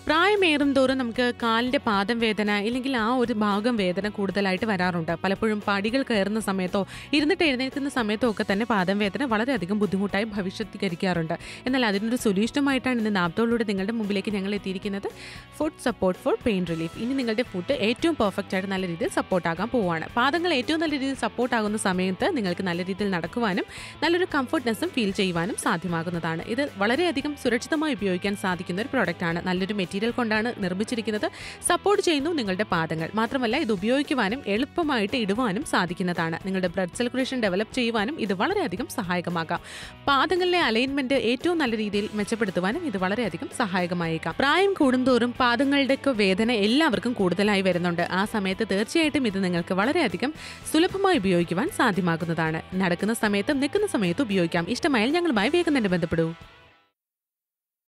പ്രായമേറും തോറും നമുക്ക് കാലിന്റെ പാദം വേദന ഇല്ലെങ്കിൽ ആ ഒരു ഭാഗം വേദന കൂടുതലായിട്ട് വരാറുണ്ട് പലപ്പോഴും പടികൾ കയറുന്ന സമയത്തോ ഇരുന്നിട്ട് എഴുന്നേൽക്കുന്ന സമയത്തോ ഒക്കെ തന്നെ പാദം വേദന വളരെയധികം ബുദ്ധിമുട്ടായി ഭവിഷ്യത്തികരിക്കാറുണ്ട് എന്നാൽ അതിനൊരു സൊല്യൂഷനുമായിട്ടാണ് ഇന്ന് നാപ്തോളിലൂടെ നിങ്ങളുടെ മുമ്പിലേക്ക് ഞങ്ങൾ എത്തിയിരിക്കുന്നത് food support for pain relief ഇനി നിങ്ങളുടെ ഫുഡ് ഏറ്റവും പെർഫെക്റ്റ് ആയിട്ട് നല്ല രീതിയിൽ സപ്പോർട്ട് ആകാൻ പോവുകയാണ് പാദങ്ങൾ ഏറ്റവും നല്ല രീതിയിൽ സപ്പോർട്ട് ആകുന്ന സമയത്ത് നിങ്ങൾക്ക് നല്ല രീതിയിൽ നടക്കുവാനും നല്ലൊരു കംഫർട്ട്നെസ്സും ഫീൽ ചെയ്യുവാനും സാധ്യമാകുന്നതാണ് ഇത് വളരെയധികം സുരക്ഷിതമായി ഉപയോഗിക്കാൻ സാധിക്കുന്ന ഒരു പ്രോഡക്റ്റ് ആണ് നല്ലൊരു മെറ്റീരിയൽ കൊണ്ടാണ് നിർമ്മിച്ചിരിക്കുന്നത് സപ്പോർട്ട് ചെയ്യുന്നു നിങ്ങളുടെ പാദങ്ങൾ മാത്രമല്ല ഇത് ഉപയോഗിക്കുവാനും എളുപ്പമായിട്ട് ഇടുവാനും സാധിക്കുന്നതാണ് നിങ്ങളുടെ ബ്ലഡ് സർക്കുലേഷൻ ഡെവലപ്പ് ചെയ്യുവാനും ഇത് വളരെയധികം സഹായകമാകാം പാദങ്ങളിലെ അലൈൻമെന്റ് ഏറ്റവും നല്ല രീതിയിൽ മെച്ചപ്പെടുത്തുവാനും ഇത് വളരെയധികം സഹായകമായേക്കാം പ്രായം കൂടുന്തോറും പാദങ്ങളുടെയൊക്കെ വേദന എല്ലാവർക്കും കൂടുതലായി വരുന്നുണ്ട് ആ സമയത്ത് തീർച്ചയായിട്ടും ഇത് നിങ്ങൾക്ക് വളരെയധികം സുലഭമായി ഉപയോഗിക്കുവാൻ സാധ്യമാകുന്നതാണ് നടക്കുന്ന സമയത്തും നിൽക്കുന്ന സമയത്തും ഉപയോഗിക്കാം ഇഷ്ടമായാൽ ഞങ്ങളുമായി വേഗം തന്നെ ബന്ധപ്പെടൂ